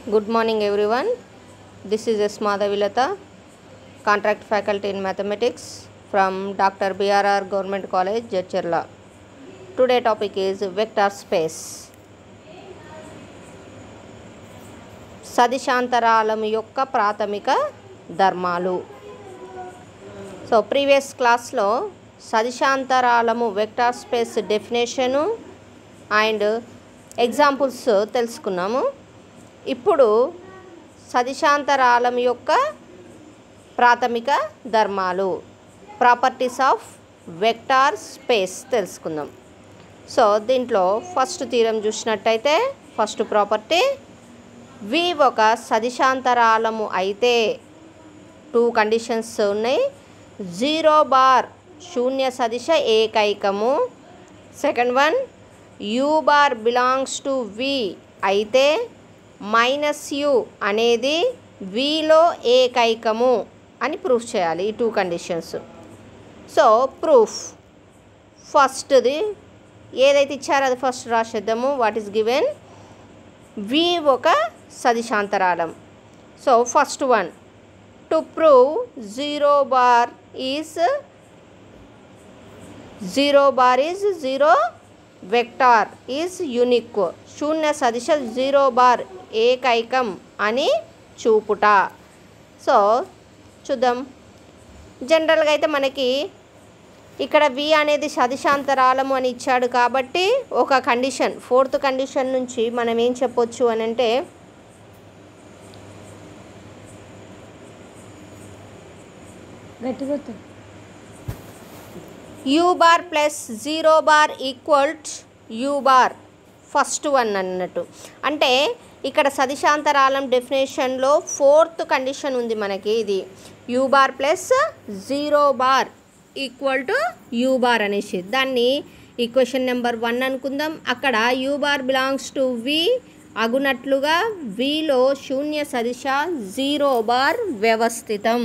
Good morning, everyone. This is S. Madhavilata, contract faculty in mathematics from Dr. BRR Government College, Jadcherla. Today topic is vector space. సదిశాంతరాలం యొక్క ప్రాథమిక ధర్మాలు so previous క్లాస్లో సదిశాంతరాలము vector space definition and examples తెలుసుకున్నాము ఇప్పుడు సదిశాంతరాలం యొక్క ప్రాథమిక ధర్మాలు ప్రాపర్టీస్ ఆఫ్ వెక్టార్ స్పేస్ తెలుసుకుందాం సో దీంట్లో ఫస్ట్ తీరం చూసినట్టయితే ఫస్ట్ ప్రాపర్టీ వి ఒక సదిశాంతరాలము అయితే టూ కండిషన్స్ ఉన్నాయి జీరో బార్ శూన్య సదిశ ఏకైకము second one you bar belongs to V అయితే మైనస్ యు అనేది విలో ఏకైకము అని ప్రూఫ్ చేయాలి ఈ టూ కండిషన్స్ సో ప్రూఫ్ ఫస్ట్ది ఏదైతే ఇచ్చారో అది ఫస్ట్ రాసేద్దాము వాట్ ఈస్ గివెన్ వి ఒక సదిశాంతరాలం so first one to prove zero bar is zero bar is zero vector is unique శూన్య సదిశ జీరో బార్ ఏకైకం అని చూపుట సో చూద్దాం జనరల్గా అయితే మనకి ఇక్కడ వి అనేది సదిశాంతరాలము అని ఇచ్చాడు కాబట్టి ఒక కండిషన్ ఫోర్త్ కండిషన్ నుంచి మనం ఏం చెప్పొచ్చు అని అంటే గట్టిగా U bar plus zero bar equal you bar first one అన్నట్టు అంటే ఇక్కడ సదిశాంతరాలం డెఫినేషన్లో ఫోర్త్ కండిషన్ ఉంది మనకి ఇది U bar plus zero bar equal to U bar అనేసి దాన్ని ఈక్వేషన్ నెంబర్ వన్ అనుకుందాం అక్కడ U bar belongs to V అగునట్లుగా విలో శూన్య సదిశ జీరో బార్ వ్యవస్థితం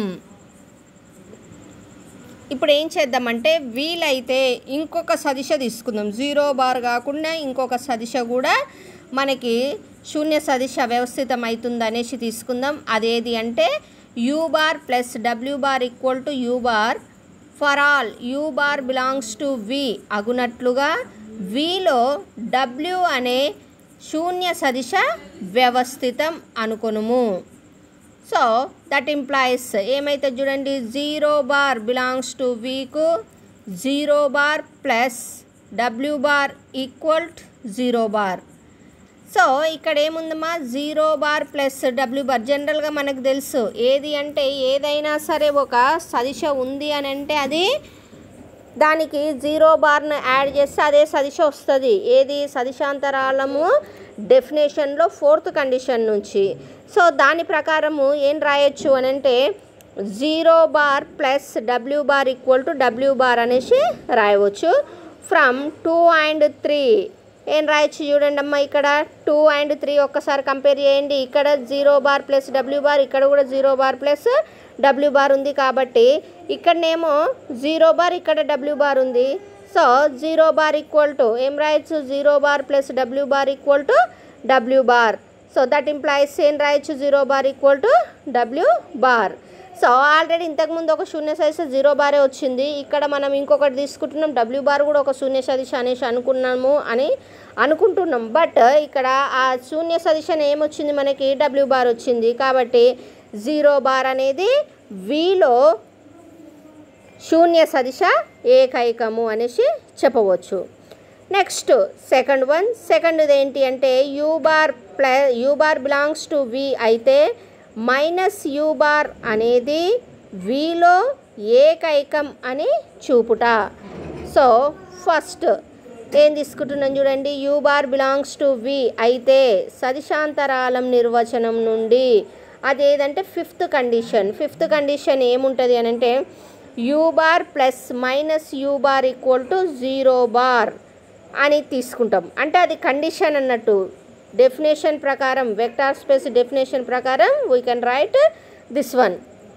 ఇప్పుడు ఏం చేద్దామంటే వీలైతే ఇంకొక సదిశ తీసుకుందాం జీరో బార్ కాకుండా ఇంకొక సదిశ కూడా మనకి శూన్య సదిశ వ్యవస్థితం అవుతుంది అనేసి తీసుకుందాం అదేది అంటే you bar plus W bar equal to U bar for all you bar belongs to V అగునట్లుగా విలో డబ్ల్యూ అనే శూన్య సదిశ వ్యవస్థితం అనుకొనుము సో దట్ ఇంప్లాయిస్ ఏమైతే చూడండి జీరో బార్ బిలాంగ్స్ టు వీకు zero bar plus W bar equal zero bar so ఇక్కడ ఏముందమ్మా zero bar plus W bar జనరల్గా మనకు తెలుసు ఏది అంటే ఏదైనా సరే ఒక సదిశ ఉంది అని అంటే అది దానికి జీరో బార్ను యాడ్ చేస్తే అదే సదిశ వస్తుంది ఏది సదిశాంతరాలము డెఫినేషన్లో ఫోర్త్ కండిషన్ నుంచి సో దాని ప్రకారము ఏం రాయొచ్చు అని అంటే zero bar plus W bar equal to W bar అనేసి రాయవచ్చు ఫ్రమ్ టూ అండ్ త్రీ ఏం రాయొచ్చు చూడండి అమ్మా ఇక్కడ టూ అండ్ త్రీ ఒక్కసారి కంపేర్ చేయండి ఇక్కడ zero bar plus W bar ఇక్కడ కూడా zero bar plus W bar ఉంది కాబట్టి ఇక్కడనేమో జీరో బార్ ఇక్కడ డబ్ల్యూ బార్ ఉంది so zero bar equal to ఏం రాయొచ్చు zero bar plus W bar equal to W bar so that implies ఏం రాయొచ్చు zero bar equal to W bar so already ఇంతకుముందు ఒక శూన్య సదిశ జీరో బారే వచ్చింది ఇక్కడ మనం ఇంకొకటి తీసుకుంటున్నాం డబ్ల్యూ బార్ కూడా ఒక శూన్య సదిశ అనేసి అనుకున్నాము అని అనుకుంటున్నాం బట్ ఇక్కడ ఆ శూన్య సదిశన ఏమొచ్చింది మనకి డబ్ల్యూ బార్ వచ్చింది కాబట్టి జీరో బార్ అనేది వీలో శూన్య సదిశ ఏకైకము అనేసి చెప్పవచ్చు నెక్స్ట్ సెకండ్ వన్ సెకండ్ ఏంటి అంటే you bar plus U bar belongs to V అయితే మైనస్ యూ బార్ అనేది విలో ఏకైకం అని చూపుట సో ఫస్ట్ ఏం తీసుకుంటున్నాం చూడండి U bar belongs to V అయితే సదిశాంతరాలం నిర్వచనం నుండి అదేదంటే ఫిఫ్త్ కండిషన్ ఫిఫ్త్ కండిషన్ ఏముంటుంది అని అంటే you bar plus minus you bar equal to zero bar అని తీసుకుంటాం అంటే అది కండిషన్ అన్నట్టు డెఫినేషన్ ప్రకారం వెక్టార్ స్పేస్ డెఫినేషన్ ప్రకారం we can write this one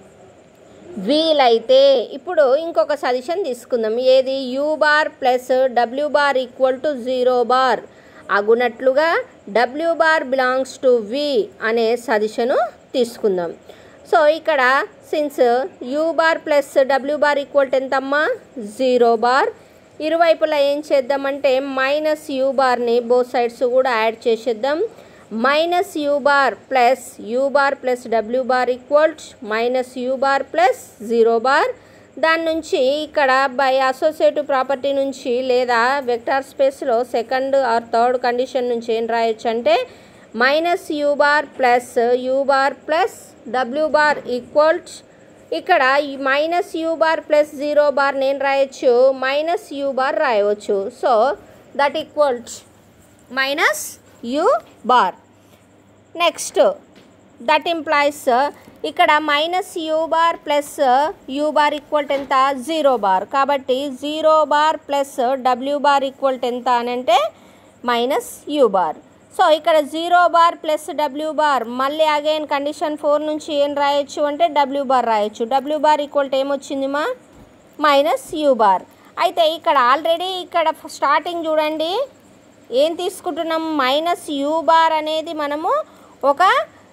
వీలైతే ఇప్పుడు ఇంకొక సజెషన్ తీసుకుందాం ఏది U bar plus W bar equal to zero bar అగునట్లుగా W bar belongs to V అనే సదిశను తీసుకుందాం సో ఇక్కడ since U bar plus W bar equal to ఎంతమ్మా జీరో బార్ ఇరువైపులా ఏం చేద్దామంటే మైనస్ యూ బార్ని బోత్ సైడ్స్ కూడా యాడ్ చేసేద్దాం minus you bar plus you bar plus W bar equal minus you bar plus zero bar దాని నుంచి ఇక్కడ బై అసోసియేటివ్ ప్రాపర్టీ నుంచి లేదా వెక్టార్ స్పేస్లో సెకండ్ ఆర్ థర్డ్ కండిషన్ నుంచి ఏం రాయొచ్చు అంటే minus you bar plus you bar plus W bar equals ఇక్కడ ఈ minus you bar plus zero bar నేను రాయొచ్చు మైనస్ యూ బార్ రాయవచ్చు so that equals minus you bar next that implies ఇక్కడ minus you bar plus you bar equal to ఎంత zero bar కాబట్టి zero bar plus W bar equal to ఎంత అని అంటే minus you bar so ఇక్కడ zero bar plus W bar మళ్ళీ again condition four నుంచి ఏం రాయొచ్చు అంటే డబ్ల్యూ బార్ రాయొచ్చు డబ్ల్యూ బార్ ఈక్వల్ టు ఏమొచ్చింది మా మైనస్ యూ బార్ అయితే ఇక్కడ ఆల్రెడీ ఇక్కడ స్టార్టింగ్ చూడండి ఏం తీసుకుంటున్నాం మైనస్ యూ బార్ అనేది మనము ఒక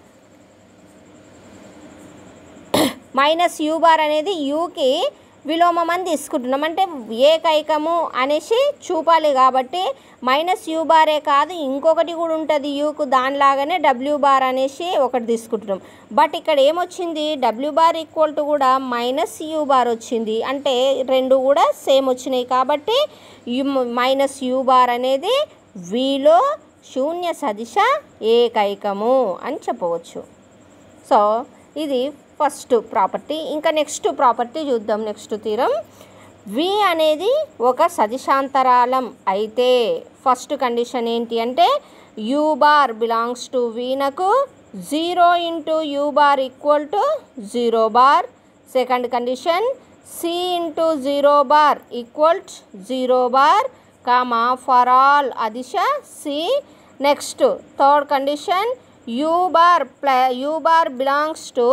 మైనస్ యూ బార్ అనేది యూకి విలోమం అని తీసుకుంటున్నాం అంటే ఏకైకము అనేసి చూపాలి కాబట్టి మైనస్ యూ బారే కాదు ఇంకొకటి కూడా ఉంటుంది యూకు దానిలాగానే డబ్ల్యూ బార్ అనేసి ఒకటి తీసుకుంటున్నాం బట్ ఇక్కడ ఏమొచ్చింది డబ్ల్యూ బార్ ఈక్వల్ టు కూడా మైనస్ యూ బార్ వచ్చింది అంటే రెండు కూడా సేమ్ వచ్చినాయి కాబట్టి యు మైనస్ యూ బార్ అనేది వీలో శూన్య సదిశ ఏకైకము అని చెప్పవచ్చు సో ఇది ఫస్ట్ ప్రాపర్టీ ఇంకా నెక్స్ట్ ప్రాపర్టీ చూద్దాం నెక్స్ట్ తీరం వి అనేది ఒక సదిశాంతరాలం అయితే ఫస్ట్ కండిషన్ ఏంటి అంటే యూ బార్ బిలాంగ్స్ టు వీనకు zero into you bar equal to zero bar second condition C into zero bar equal zero bar comma for all అదిశ C next third condition you bar plus U bar belongs to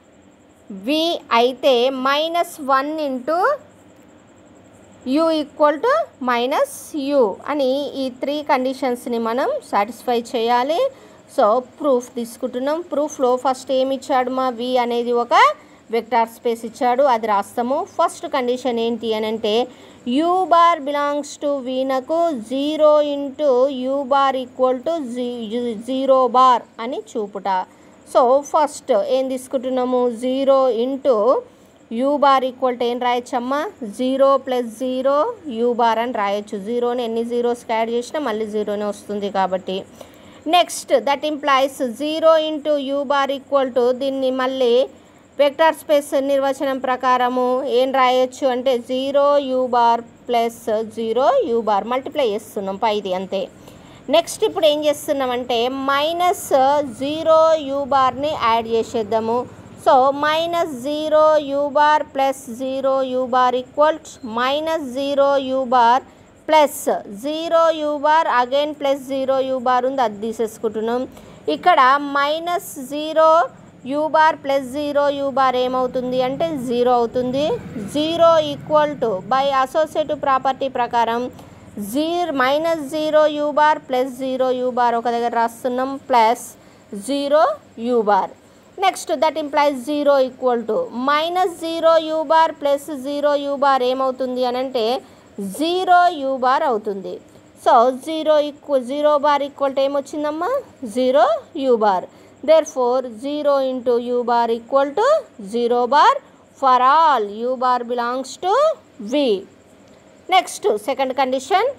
V అయితే minus one into U equal to minus U అని ఈ three కండిషన్స్ని మనం satisfy చేయాలి so proof తీసుకుంటున్నాం ప్రూఫ్లో first ఏమి ఇచ్చాడు మా వి అనేది ఒక వెక్టార్ స్పేస్ ఇచ్చాడు అది రాస్తాము ఫస్ట్ కండిషన్ ఏంటి అని అంటే యూ బార్ బిలాంగ్స్ టు వీనకు zero into you bar equal to zero bar అని చూపుట సో ఫస్ట్ ఏం తీసుకుంటున్నాము zero into you bar equal to ఏం రాయొచ్చమ్మా zero plus zero you bar అని రాయొచ్చు జీరోని ఎన్ని జీరోస్కి యాడ్ చేసినా మళ్ళీ జీరోనే వస్తుంది కాబట్టి next that implies zero into you bar equal to దీన్ని మళ్ళీ వెక్టార్ స్పేస్ నిర్వచనం ప్రకారము ఏం రాయొచ్చు అంటే zero you bar plus zero you bar multiply చేస్తున్నాం పైది అంతే నెక్స్ట్ ఇప్పుడు ఏం చేస్తున్నామంటే మైనస్ జీరో యూ బార్ని యాడ్ చేసేద్దాము so minus zero you bar plus zero you bar equal minus zero you bar plus zero you bar again plus zero you bar ఉంది అది తీసేసుకుంటున్నాం ఇక్కడ minus zero you bar plus zero you bar ఏమవుతుంది అంటే zero అవుతుంది zero equal to by associative property ప్రకారం zero minus zero you bar plus zero you bar ఒక దగ్గర రాస్తున్నాం plus zero you bar next that implies zero equal to minus zero you bar plus zero you bar ఏమవుతుంది అని అంటే zero you bar అవుతుంది so zero equal zero bar equal to ఏమొచ్చిందమ్మా zero you bar therefore zero into you bar equal to zero bar for all you bar belongs to V next second condition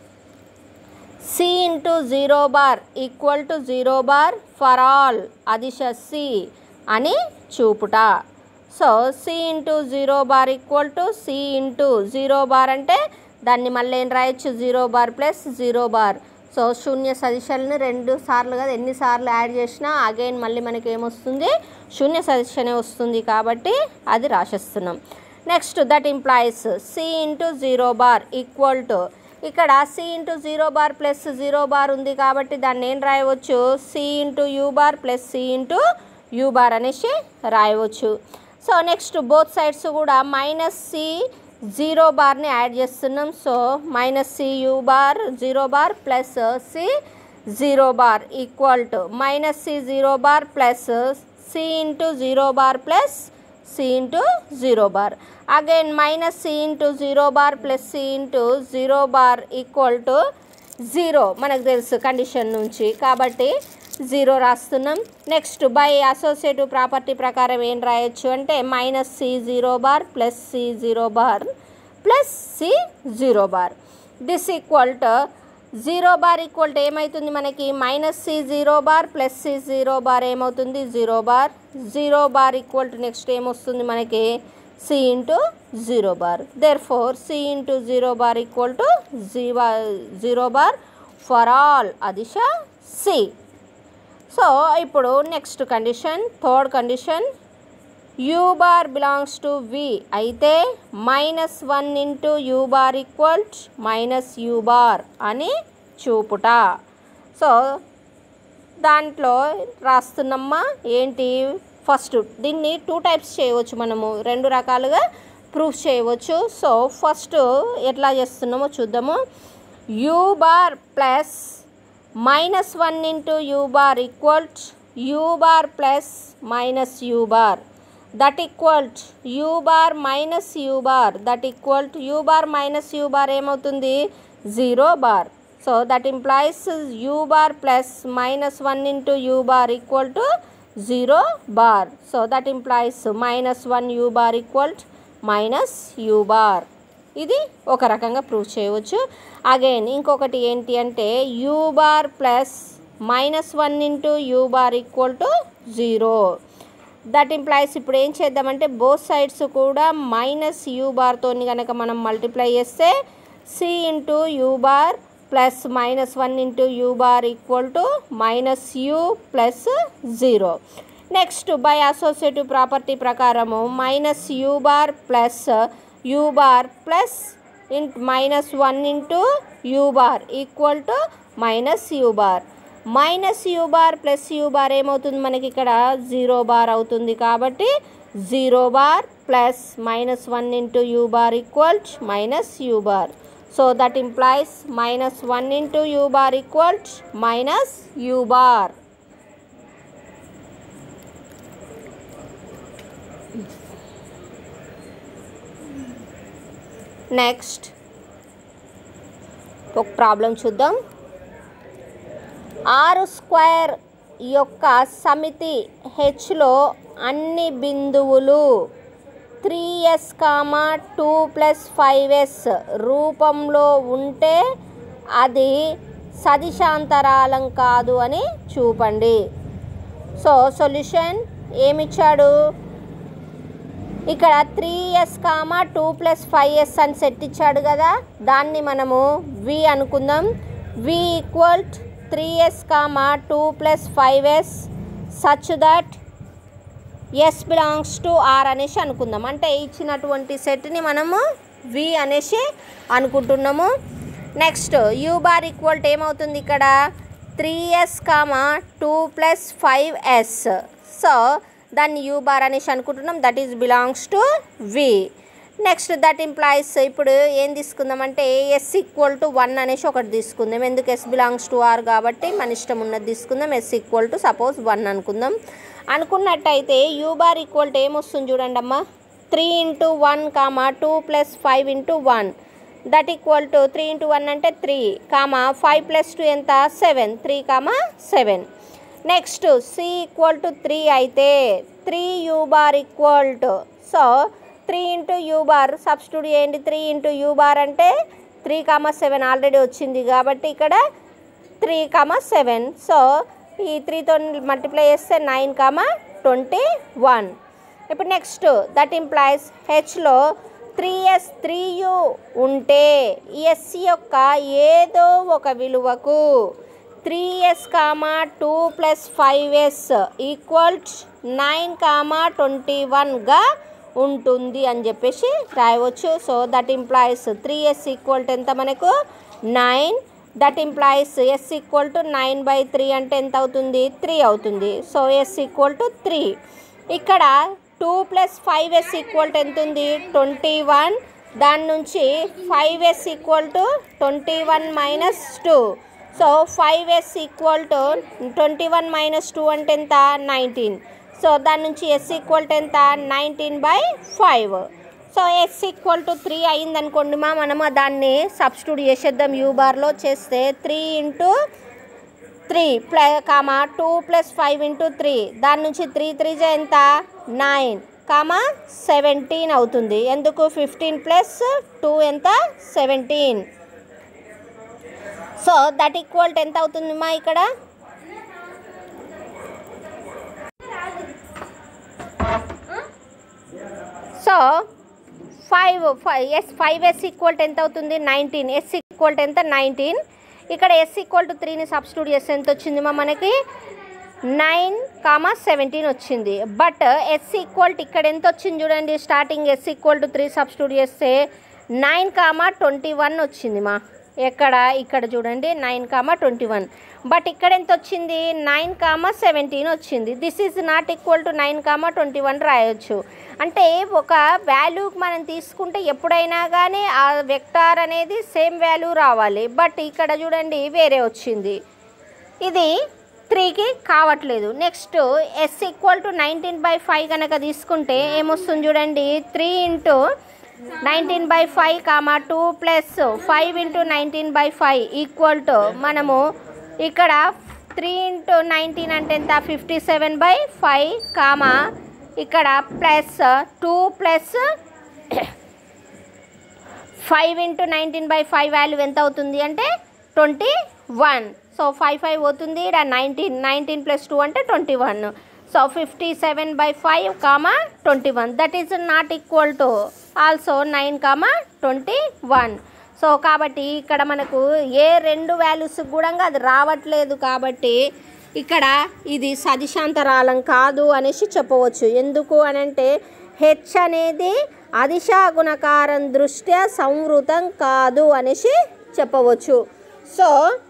C into zero bar equal to zero bar for all అదిశ c అని చూపుట so c into zero bar equal to C into zero bar అంటే దాన్ని మళ్ళీ ఏం రాయొచ్చు zero bar plus zero bar so శూన్య సదిశాలని రెండు సార్లు కదా ఎన్నిసార్లు యాడ్ చేసినా అగైన్ మళ్ళీ మనకి ఏమొస్తుంది శూన్య సదిశనే వస్తుంది కాబట్టి అది రాసేస్తున్నాం next that implies c into zero bar equal to ఇక్కడ c into zero bar plus zero bar ఉంది కాబట్టి దాన్ని ఏం రాయవచ్చు c into you bar plus c into you bar అనేసి రాయవచ్చు సో నెక్స్ట్ బోత్ సైడ్స్ కూడా మైనస్ సి జీరో బార్ని యాడ్ చేస్తున్నాం so minus c you bar zero bar plus c zero bar equal to minus c zero bar plus c into zero bar plus c into zero bar again minus c into zero bar plus c into zero bar equal to zero మనకు తెలుసు condition నుంచి కాబట్టి zero రాస్తున్నాం next by associative property ప్రకారం ఏం రాయొచ్చు అంటే minus c zero bar plus c zero bar plus c zero bar this equal to zero bar equal to ఏమవుతుంది మనకి minus c zero bar plus c zero bar ఏమవుతుంది zero bar zero bar equal to next ఏమొస్తుంది మనకి c into zero bar therefore c into zero bar equal to జీవా zero bar for all అదిశ c so ఇప్పుడు next condition third condition you bar belongs to V అయితే minus one into you bar equal minus you bar అని చూపుట so దాంట్లో రాస్తున్నమ్మా ఏంటి first దీన్ని two types చేయవచ్చు మనము రెండు రకాలుగా ప్రూఫ్ చేయవచ్చు సో ఫస్ట్ ఎట్లా చేస్తున్నామో చూద్దాము u bar plus minus one into you bar equal you bar plus minus you bar that equal you bar minus you bar that equal you bar minus you bar ఏమవుతుంది zero bar so that implies u bar plus minus one into you bar equal to zero bar so that implies minus one you bar equal minus you bar ఇది ఒక రకంగా prove చేయవచ్చు again ఇంకొకటి ఏంటి అంటే you bar plus minus one into you bar equal to zero that implies ఇప్పుడు ఏం చేద్దామంటే బోత్ సైడ్స్ కూడా మైనస్ యూ బార్తో కనుక మనం మల్టిప్లై చేస్తే C into you bar plus minus one into you bar equal to minus u plus zero next by associative property ప్రకారము minus you bar plus you bar plus in minus one into you bar equal to minus you bar minus you bar plus you bar ఏమవుతుంది మనకి ఇక్కడ zero bar అవుతుంది కాబట్టి zero bar plus minus one into you bar equal minus you bar so that implies minus one into you bar equal minus you bar next ఒక problem చూద్దాం ఆరు square యొక్క సమితి హెచ్లో అన్ని బిందువులు three s comma two plus five s రూపంలో ఉంటే అది సదిశాంతరాలం కాదు అని చూపండి సో సొల్యూషన్ ఏమిచ్చాడు ఇక్కడ three s comma two plus five s అని సెట్ ఇచ్చాడు కదా దాన్ని మనము వి అనుకుందాం V equal three s comma two plus five s such that s belongs to R అనేసి అనుకుందాం అంటే ఇచ్చినటువంటి సెట్ని మనము వి అనేసి అనుకుంటున్నాము నెక్స్ట్ యూ బార్ ఈక్వల్ ఏమవుతుంది ఇక్కడ three s comma two plus five s so దాన్ని యూ బార్ అనేసి అనుకుంటున్నాం that is belongs to V next that implies ఇప్పుడు ఏం తీసుకుందామంటే ఎస్ ఈక్వల్ టు వన్ అనేసి ఒకటి తీసుకుందాం ఎందుకు ఎస్ బిలాంగ్స్ టు ఆర్ కాబట్టి మన ఇష్టం ఉన్నది తీసుకుందాం s equal to suppose one అనుకుందాం అనుకున్నట్టయితే యూ బార్ ఈక్వల్ టు ఏమొస్తుంది చూడండి అమ్మా three into one comma two plus five into one that equal to three into one అంటే three comma five plus two ఎంత seven three comma seven next c equal to three అయితే three u bar equal to so three into you bar substitute చేయండి three into you bar అంటే three comma seven already వచ్చింది కాబట్టి ఇక్కడ three comma seven so ఈ త్రీతో multiply చేస్తే nine comma twenty one ఇప్పుడు నెక్స్ట్ దట్ ఇంప్లాయిస్ హెచ్లో త్రీ ఎస్ త్రీ యూ ఉంటే ఎస్ యొక్క ఏదో ఒక విలువకు three s comma two plus five s equal nine comma twenty వన్గా ఉంటుంది అని చెప్పేసి రాయవచ్చు so that implies three s equal to ఎంత మనకు nine that implies s equal to nine by three అంటే ఎంత అవుతుంది త్రీ అవుతుంది so s equal to three ఇక్కడ two plus five s equal to ఎంత ఉంది ట్వంటీ వన్ దాని నుంచి five s equal to twenty one minus two so five s equal to twenty one minus two అంటే ఎంత nineteen so దాని నుంచి s equal to ఎంత nineteen by five so s equal to three అయింది అనుకోండి మా మనము దాన్ని సబ్స్టిట్యూట్ చేసేద్దాం యూ బార్లో చేస్తే three into three plus comma two plus five into three దాని నుంచి త్రీ త్రీ జే ఎంత నైన్ కామా సెవెంటీన్ అవుతుంది ఎందుకు ఫిఫ్టీన్ ప్లస్ టూ ఎంత seventeen so that equal to ఎంత అవుతుంది మా ఇక్కడ so five five s five s equal to ఎంత అవుతుంది నైన్టీన్ ఎస్ ఈక్వల్ టు ఎంత నైన్టీన్ ఇక్కడ ఎస్ ఈక్వల్ టు త్రీని సబ్స్టిట్యూట్ చేస్తే ఎంత వచ్చింది మా మనకి నైన్ కామా సెవెంటీన్ వచ్చింది బట్ ఎస్ ఈక్వల్ టు ఇక్కడ ఎంత వచ్చింది చూడండి starting s equal to three substitute చేస్తే నైన్ కామా ట్వంటీ వన్ వచ్చింది మా ఎక్కడ ఇక్కడ చూడండి nine comma twenty one but ఇక్కడ ఎంత వచ్చింది నైన్ కామా సెవెంటీన్ వచ్చింది this is not equal to nine comma twenty one రాయొచ్చు అంటే ఒక వాల్యూకి మనం తీసుకుంటే ఎప్పుడైనా కానీ ఆ వెక్టార్ అనేది సేమ్ వాల్యూ రావాలి బట్ ఇక్కడ చూడండి వేరే వచ్చింది ఇది త్రీకి కావట్లేదు next s equal to nineteen by five కనుక తీసుకుంటే ఏమొస్తుంది చూడండి three into nineteen by five comma two plus five into nineteen by five equal to మనము ఇక్కడ త్రీ ఇంటూ నైన్టీన్ అంటే ఎంత fifty seven by five comma ఇక్కడ plus two plus five into nineteen by five value ఎంత అవుతుంది అంటే twenty one so five five అవుతుంది ఇక్కడ నైన్టీన్ నైన్టీన్ ప్లస్ టూ అంటే twenty one so fifty seven by five comma twenty one that is not equal to also nine comma twenty one so కాబట్టి ఇక్కడ మనకు ఏ రెండు వాల్యూస్ కూడా అది రావట్లేదు కాబట్టి ఇక్కడ ఇది సదిశాంతరాలం కాదు అనేసి చెప్పవచ్చు ఎందుకు అని అంటే హెచ్ అనేది అదిశా గుణకారం దృష్ట్యా సంవృతం కాదు అనేసి చెప్పవచ్చు సో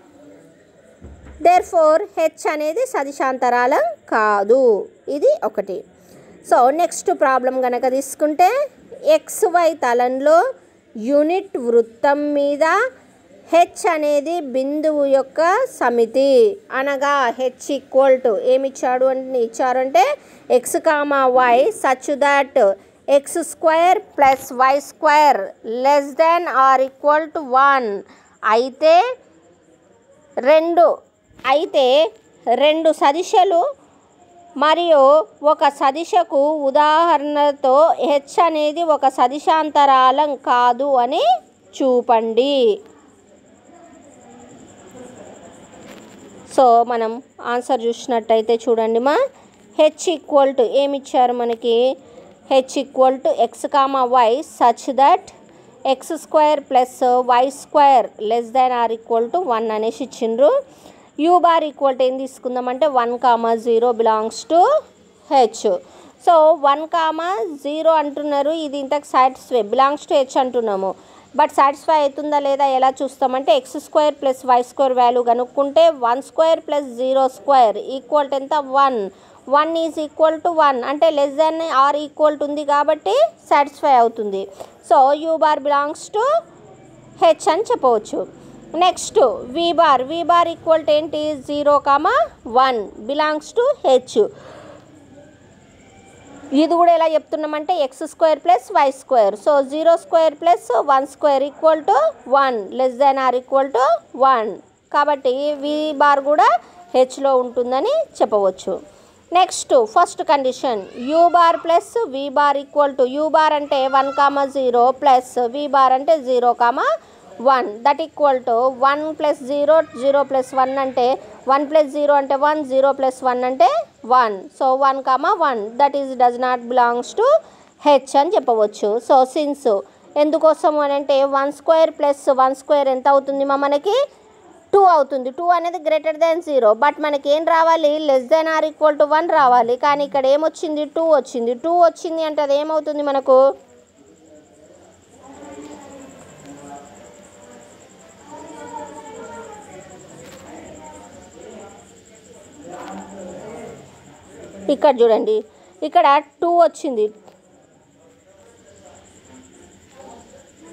దేర్ ఫోర్ హెచ్ అనేది సదిశాంతరాలం కాదు ఇది ఒకటి సో నెక్స్ట్ ప్రాబ్లం కనుక తీసుకుంటే ఎక్స్ వై తలంలో యూనిట్ వృత్తం మీద హెచ్ అనేది బిందువు యొక్క సమితి అనగా హెచ్ ఈక్వల్ టు ఏమి ఇచ్చాడు అంటే ఇచ్చారు అంటే x comma why such that x square plus y square less than or equal to one అయితే రెండు అయితే రెండు సదిశలు మరియు ఒక సదిశకు ఉదాహరణతో హెచ్ అనేది ఒక సదిశాంతరాలం కాదు అని చూపండి సో మనం ఆన్సర్ చూసినట్టయితే చూడండి మా హెచ్ ఈక్వల్ టు ఏమి ఇచ్చారు మనకి H equal to X comma why such that x square plus y square less than or equal to one అనేసి ఇచ్చిండ్రు యూ బార్ ఈక్వల్ టు ఏం తీసుకుందామంటే one comma zero belongs to H so one comma zero అంటున్నారు ఇది ఇంతకు satisfy belongs to H అంటున్నాము but satisfy అవుతుందా లేదా ఎలా చూస్తామంటే x square plus y square value కనుక్కుంటే one square plus zero square equal to ఎంత one one is equal to one అంటే less than or equal to ఉంది కాబట్టి సాటిస్ఫై అవుతుంది so u bar belongs to H అని చెప్పవచ్చు next we bar v bar equal to ఏంటి zero comma one belongs to H ఇది కూడా ఎలా చెప్తున్నామంటే x square plus y square so zero square plus one square equal to one less than or equal to one కాబట్టి v bar కూడా హెచ్లో ఉంటుందని చెప్పవచ్చు next first condition you bar plus V bar equal to U bar అంటే one comma zero plus V bar అంటే zero comma one that equal to one plus zero zero plus one అంటే one plus zero అంటే one zero plus one అంటే one so one comma one that is does not belongs to H అని చెప్పవచ్చు so since ఎందుకోసం అని అంటే one square plus one square ఎంత అవుతుంది మా మనకి టూ అవుతుంది టూ అనేది గ్రేటర్ దాన్ జీరో బట్ మనకి ఏం రావాలి less than or equal to one రావాలి కానీ ఇక్కడ ఏమొచ్చింది టూ వచ్చింది టూ వచ్చింది అంటే అది ఏమవుతుంది మనకు ఇక్కడ చూడండి ఇక్కడ టూ వచ్చింది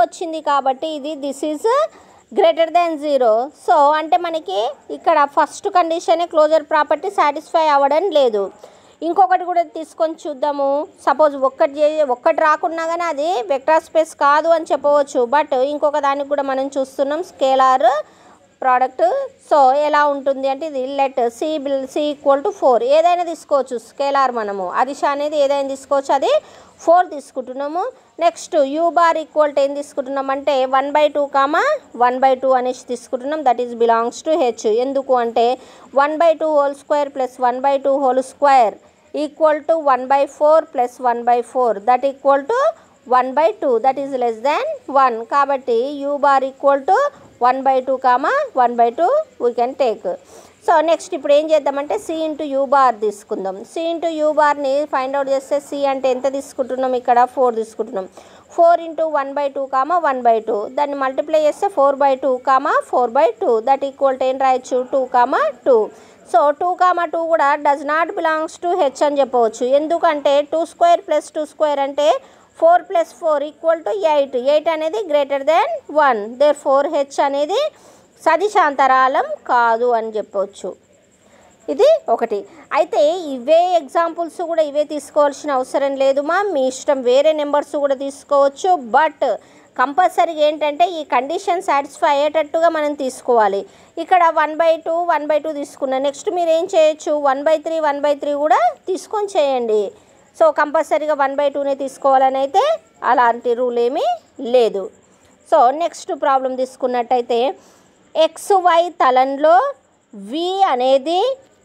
వచ్చింది కాబట్టి ఇది this is greater than zero so అంటే మనకి ఇక్కడ first condition closure property satisfy అవ్వడం లేదు ఇంకొకటి కూడా తీసుకొని చూద్దాము సపోజ్ ఒక్కటి చే- ఒక్కటి రాకున్నా కానీ అది వెక్టర్ స్పేస్ కాదు అని చెప్పవచ్చు బట్ ఇంకొక దానికి కూడా మనం చూస్తున్నాం స్కేలార్ ప్రోడక్ట్ సో ఎలా ఉంటుంది అంటే ఇది let C bill C equal to four ఏదైనా తీసుకోవచ్చు స్కేలార్ మనము అదిష అనేది ఏదైనా తీసుకోవచ్చు అది ఫోర్ తీసుకుంటున్నాము next U bar equal to ఏం తీసుకుంటున్నాం అంటే one by two comma one by two అనేసి తీసుకుంటున్నాం that is belongs to H ఎందుకు అంటే one by two whole square plus one by two whole square equal to one by four plus one by four that equal to one by two that is less than one కాబట్టి U bar equal to one by two comma one by two we can take so next ఇప్పుడు ఏం చేద్దామంటే C into you bar తీసుకుందాం C into U బార్ని find out చేస్తే C అంటే ఎంత తీసుకుంటున్నాం ఇక్కడ ఫోర్ తీసుకుంటున్నాం four into one by two comma one by two దాన్ని మల్టిప్లై చేస్తే four by two comma four by two that equal to ఏం రాయొచ్చు two comma two so two comma two కూడా does not belongs to H అని చెప్పవచ్చు ఎందుకంటే two square plus two square అంటే four plus four equal to eight eight అనేది greater than one therefore H అనేది సదిశాంతరాలం కాదు అని చెప్పవచ్చు ఇది ఒకటి అయితే ఇవే ఎగ్జాంపుల్స్ కూడా ఇవే తీసుకోవాల్సిన అవసరం లేదు మా మీ ఇష్టం వేరే నెంబర్స్ కూడా తీసుకోవచ్చు బట్ కంపల్సరీగా ఏంటంటే ఈ కండిషన్ సాటిస్ఫై అయ్యేటట్టుగా మనం తీసుకోవాలి ఇక్కడ one by two one by two తీసుకున్నా నెక్స్ట్ మీరు ఏం చేయొచ్చు one by three one by three కూడా తీసుకొని చేయండి సో కంపల్సరీగా వన్ బై టూనే తీసుకోవాలని అయితే అలాంటి రూల్ ఏమీ లేదు సో నెక్స్ట్ ప్రాబ్లం తీసుకున్నట్టయితే ఎక్స్ వై తలంలో వి అనేది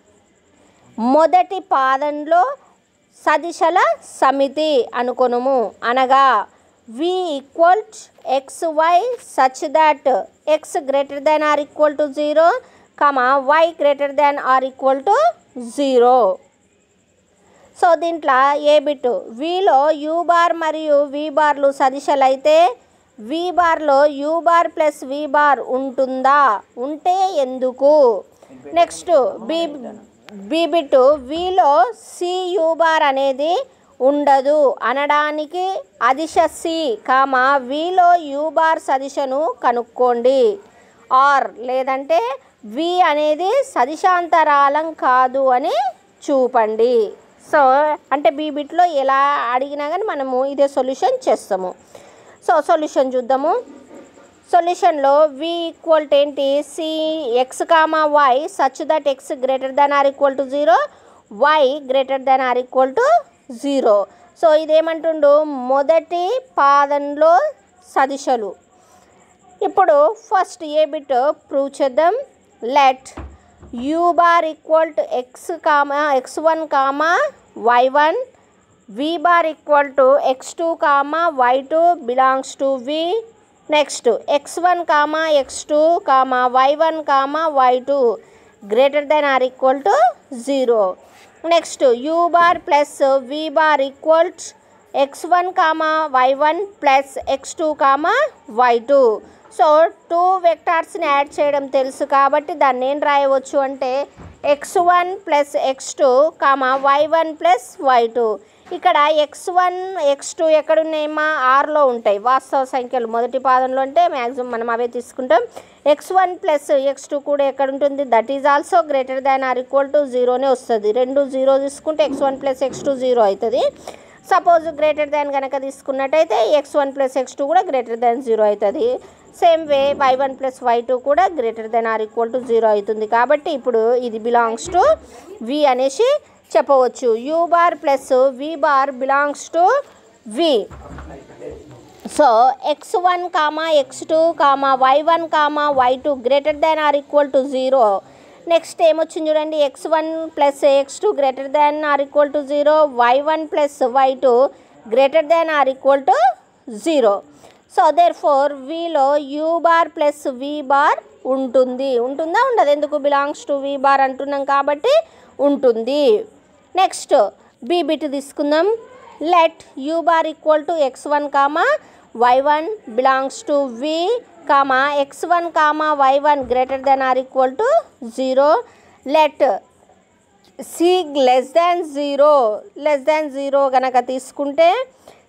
మొదటి పాదంలో సదిశల సమితి అనుకొనుము అనగా V equal X Y such that X greater than or equal to zero comma Y greater than or equal to zero so దీంట్లో ఏ బిట్ విలో యూ బార్ మరియు వి బార్లు సదిశలు అయితే వి బార్లో U bar plus V bar ఉంటుందా ఉంటే ఎందుకు నెక్స్ట్ బి బి బిట్ విలో సి యూ బార్ అనేది ఉండదు అనడానికి అదిశ సి కామా విలో యూ బార్ సదిశను కనుక్కోండి ఆర్ లేదంటే వి అనేది సదిశాంతరాలం కాదు అని చూపండి సో అంటే బీ బిట్లో ఎలా అడిగినా కానీ మనము ఇదే సొల్యూషన్ చేస్తాము సో సొల్యూషన్ చూద్దాము సొల్యూషన్లో వి ఈక్వల్ టు ఏంటి C X comma why such that X greater than or equal to zero Y greater than or equal to zero so ఇదేమంటుండు మొదటి పాదంలో సదిశలు ఇప్పుడు ఫస్ట్ ఏ బిట్ ప్రూవ్ చేద్దాం let U bar equal to X comma X one comma Y one V bar equal to X two comma Y two belongs to V next X one comma X two comma Y one comma Y two greater than or equal to zero next U bar plus V bar equal X one comma Y one plus X two comma Y two so two వెక్టార్స్ని add చేయడం తెలుసు కాబట్టి దాన్ని ఏం రాయవచ్చు అంటే X one plus X two comma Y one plus Y two ఇక్కడ X one X two ఎక్కడున్నాయమ్మా ఆర్లో ఉంటాయి వాస్తవ సంఖ్యలు మొదటి పాదంలో అంటే మ్యాక్సిమం మనం అవే తీసుకుంటాం X one plus X two కూడా ఎక్కడ ఉంటుంది that is also greater than or equal to జీరోనే వస్తుంది రెండు జీరో తీసుకుంటే X one plus X two zero అవుతుంది సపోజ్ గ్రేటర్ దాన్ కనుక తీసుకున్నట్టయితే X one plus X two కూడా గ్రేటర్ దాన్ జీరో అవుతుంది same way Y one plus Y two కూడా greater than or equal to zero అవుతుంది కాబట్టి ఇప్పుడు ఇది బిలాంగ్స్ టు వి అనేసి చెప్పవచ్చు you bar plus V bar belongs to V so X one comma X two comma Y one comma Y two greater than or equal to zero next ఏమొచ్చింది చూడండి X one plus X two greater than or equal to zero Y one plus Y two greater than or equal to zero so therefore విలో U bar plus V bar ఉంటుంది ఉంటుందా ఉండదు ఎందుకు belongs to V bar అంటున్నాం కాబట్టి ఉంటుంది next B bit తీసుకుందాం let U bar equal to X one comma Y one belongs to V comma X one comma Y one greater than or equal to zero let C less than zero less than zero కనుక తీసుకుంటే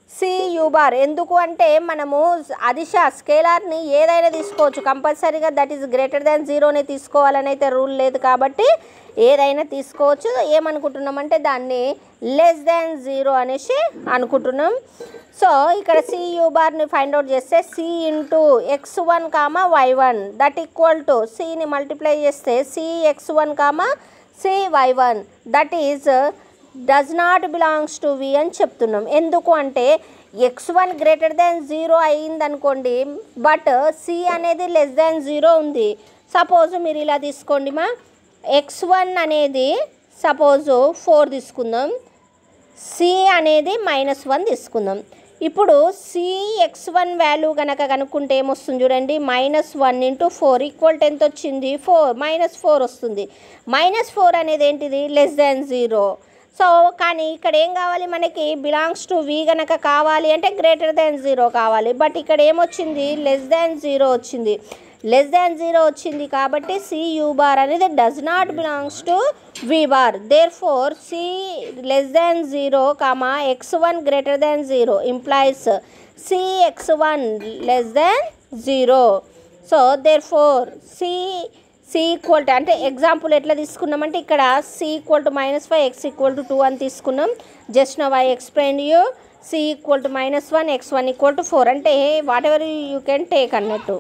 see you bar ఎందుకు అంటే మనము అదిశ స్కేలార్ని ఏదైనా తీసుకోవచ్చు కంపల్సరీగా that is greater than జీరోనే తీసుకోవాలని అయితే రూల్ లేదు కాబట్టి ఏదైనా తీసుకోవచ్చు ఏమనుకుంటున్నామంటే దాన్ని లెస్ దాన్ జీరో అనేసి అనుకుంటున్నాం సో ఇక్కడ సి యూ బార్ని ఫైండ్ అవుట్ చేస్తే C into X one comma Y one that equal to సిని మల్టిప్లై చేస్తే C X one comma C Y one that is does not belongs to V అని చెప్తున్నాం ఎందుకు అంటే X one greater than zero అయ్యింది అనుకోండి but C అనేది less than zero ఉంది సపోజ్ మీరు ఇలా తీసుకోండి మా ఎక్స్ వన్ అనేది సపోజు ఫోర్ తీసుకుందాం సి అనేది మైనస్ వన్ తీసుకుందాం ఇప్పుడు సి ఎక్స్ వన్ వాల్యూ కనుక కనుక్కుంటే ఏమొస్తుంది చూడండి minus one into four equal to ఎంత వచ్చింది ఫోర్ మైనస్ ఫోర్ వస్తుంది మైనస్ ఫోర్ అనేది ఏంటిది లెస్ దాన్ జీరో సో కానీ ఇక్కడ ఏం కావాలి మనకి బిలాంగ్స్ టు వి గనక కావాలి అంటే గ్రేటర్ దాన్ జీరో కావాలి బట్ ఇక్కడ ఏమొచ్చింది లెస్ దాన్ జీరో వచ్చింది లెస్ దాన్ జీరో వచ్చింది కాబట్టి సి యూ బార్ అనేది does not belongs to V bar therefore C less than zero comma X one greater than zero implies C X one less than zero so therefore C C equal to అంటే example ఎట్లా తీసుకున్నామంటే ఇక్కడ C equal to minus five X equal to two అని తీసుకున్నాం just now I explain you C equal to minus one X one equal to four అంటే whatever you can take అన్నట్టు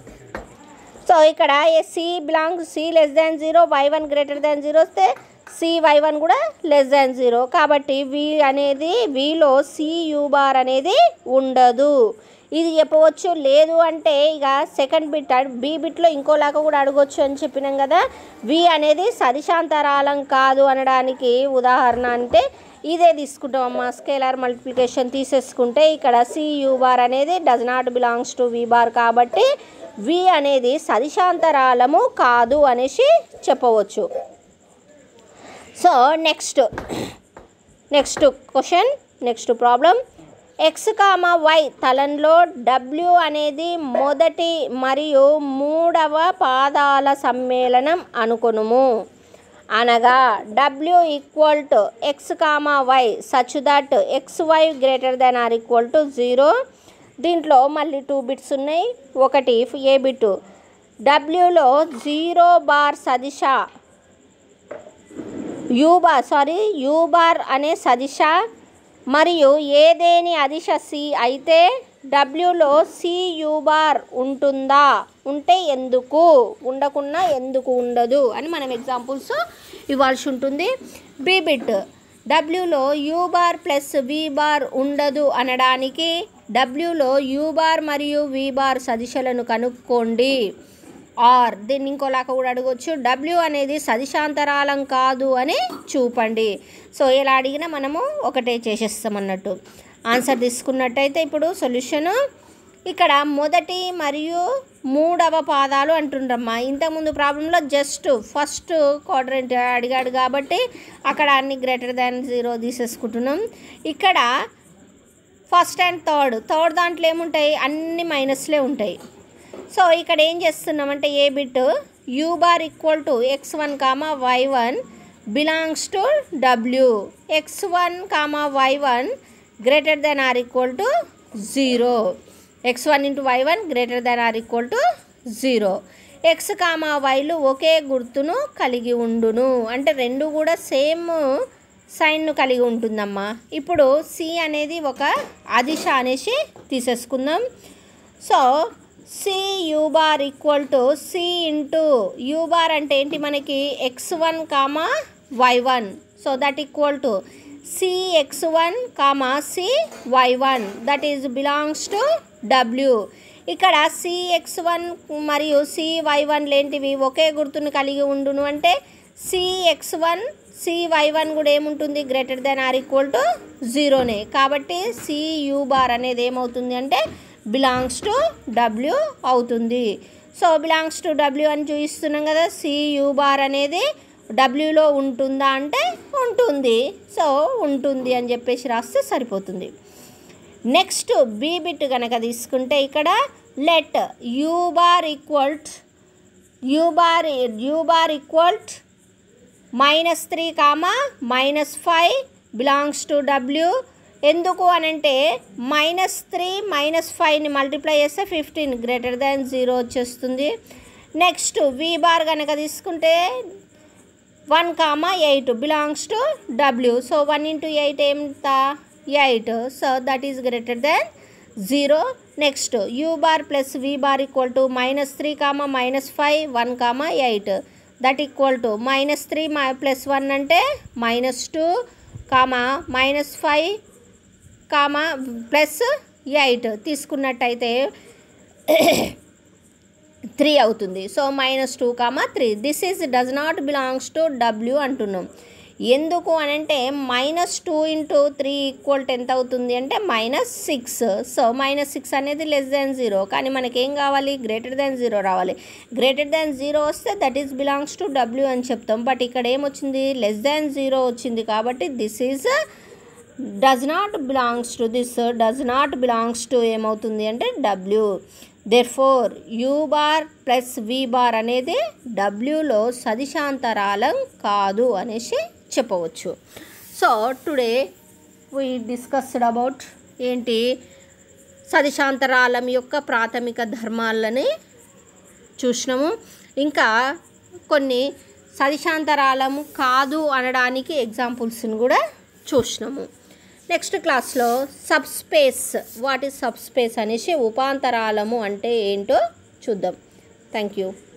so ఇక్కడ C belong C less than zero Y one greater than zero వస్తే C Y one కూడా less than zero కాబట్టి V అనేది విలో C you bar అనేది ఉండదు ఇది చెప్పవచ్చు లేదు అంటే ఇక సెకండ్ బిట్ బి బిట్లో ఇంకోలాగా కూడా అడగొచ్చు అని చెప్పినాం కదా వి అనేది సదిశాంతరాలం కాదు అనడానికి ఉదాహరణ అంటే ఇదే తీసుకుంటాం అమ్మా స్కేలార్ మల్టిప్లికేషన్ తీసేసుకుంటే ఇక్కడ సి యూ బార్ అనేది does not belongs to V bar కాబట్టి వి అనేది సదిశాంతరాలము కాదు అనేసి చెప్పవచ్చు so next next question next problem X comma Y తలంలో డబ్ల్యూ అనేది మొదటి మరియు మూడవ పాదాల సమ్మేళనం అనుకొనుము అనగా W equal to X comma why such that X Y greater than or equal to zero దీంట్లో మళ్ళీ టూ బిట్స్ ఉన్నాయి ఒకటి ఏ బిట్ డబ్ల్యూలో జీరో బార్ సదిశ U bar sorry U bar అనే సదిశ మరియు ఏదేని అదిశ సి అయితే డబ్ల్యూలో సి యూ బార్ ఉంటుందా ఉంటే ఎందుకు ఉండకున్నా ఎందుకు ఉండదు అని మనం ఎగ్జాంపుల్స్ ఇవ్వాల్సి ఉంటుంది బి బిట్ డబ్ల్యూలో U bar plus V bar ఉండదు అనడానికి డబ్ల్యూలో యూ బార్ మరియు వి బార్ సదిశలను కనుక్కోండి ఆర్ దీన్ని ఇంకోలాగా కూడా అడగొచ్చు డబ్ల్యూ అనేది సదిశాంతరాలం కాదు అని చూపండి సో ఇలా అడిగినా మనము ఒకటే చేసేస్తాం అన్నట్టు ఆన్సర్ తీసుకున్నట్టయితే ఇప్పుడు సొల్యూషను ఇక్కడ మొదటి మరియు మూడవ పాదాలు అంటుండ్రమ్మా ఇంతకుముందు ప్రాబ్లంలో జస్ట్ ఫస్ట్ క్వాడ్రంట్ అడిగాడు కాబట్టి అక్కడ అన్ని గ్రేటర్ దాన్ జీరో తీసేసుకుంటున్నాం ఇక్కడ ఫస్ట్ అండ్ థర్డ్ థర్డ్ దాంట్లో ఏముంటాయి అన్ని మైనస్లే ఉంటాయి సో ఇక్కడ ఏం చేస్తున్నామంటే A bit U bar equal to X one comma Y one belongs to W X one comma Y one greater than or equal to zero X one into Y one greater than or equal to zero X comma వైలు ఒకే గుర్తును కలిగి ఉండును అంటే రెండు కూడా same సైన్ను కలిగి ఉంటుందమ్మా ఇప్పుడు సి అనేది ఒక అదిశ అనేసి తీసేసుకుందాం so C you bar equal to C into you bar అంటే ఏంటి మనకి X one comma Y one so that equal to C X one comma C Y one that is belongs to W ఇక్కడ C X one మరియు C Y one లేంటివి ఒకే గుర్తును కలిగి ఉండును అంటే C X one C Y one కూడా ఏముంటుంది greater than or equal to జీరోనే కాబట్టి సి యూ బార్ అనేది ఏమవుతుంది అంటే బిలాంగ్స్ టు డబ్ల్యూ అవుతుంది సో బిలాంగ్స్ టు డబ్ల్యూ అని చూపిస్తున్నాం కదా సి యూ బార్ అనేది డబ్ల్యూలో ఉంటుందా అంటే ఉంటుంది సో ఉంటుంది అని చెప్పేసి రాస్తే సరిపోతుంది నెక్స్ట్ బీ బిట్ కనుక తీసుకుంటే ఇక్కడ let U bar equal to U bar U bar equal to minus three comma minus five belongs to W ఎందుకు అనంటే మైనస్ త్రీ మైనస్ ఫైవ్ని మల్టిప్లై చేస్తే ఫిఫ్టీన్ గ్రేటర్ దాన్ జీరో వచ్చేస్తుంది నెక్స్ట్ వి బార్ కనుక తీసుకుంటే one comma eight belongs to W so one into eight ఎంత eight so that is greater than zero next U bar plus V bar equal to minus three comma minus five one comma eight that equal to minus three plus one అంటే minus two comma minus five comma plus eight తీసుకున్నట్టయితే three అవుతుంది so minus two comma three this is does not belongs to W అంటున్నాం ఎందుకు అని అంటే minus two into three equal to ఎంత అవుతుంది అంటే minus six so minus six అనేది లెస్ దాన్ జీరో కానీ మనకేం కావాలి గ్రేటర్ దాన్ జీరో రావాలి గ్రేటర్ దాన్ జీరో వస్తే that is belongs to W అని చెప్తాం బట్ ఇక్కడ ఏమొచ్చింది లెస్ దాన్ జీరో వచ్చింది కాబట్టి this is does not belongs to this does not belongs to ఏమవుతుంది అంటే W therefore U bar plus V bar అనేది డబ్ల్యూలో సదిశాంతరాలం కాదు అనేసి చెప్పవచ్చు so today we discussed about ఏంటి సదిశాంతరాలం యొక్క ప్రాథమిక ధర్మాలని చూసినాము ఇంకా కొన్ని సదిశాంతరాలము కాదు అనడానికి ఎగ్జాంపుల్స్ని కూడా చూసినాము నెక్స్ట్ క్లాస్లో sub space what is sub space అనేసి ఉపాంతరాలము అంటే ఏంటో చూద్దాం థ్యాంక్ యూ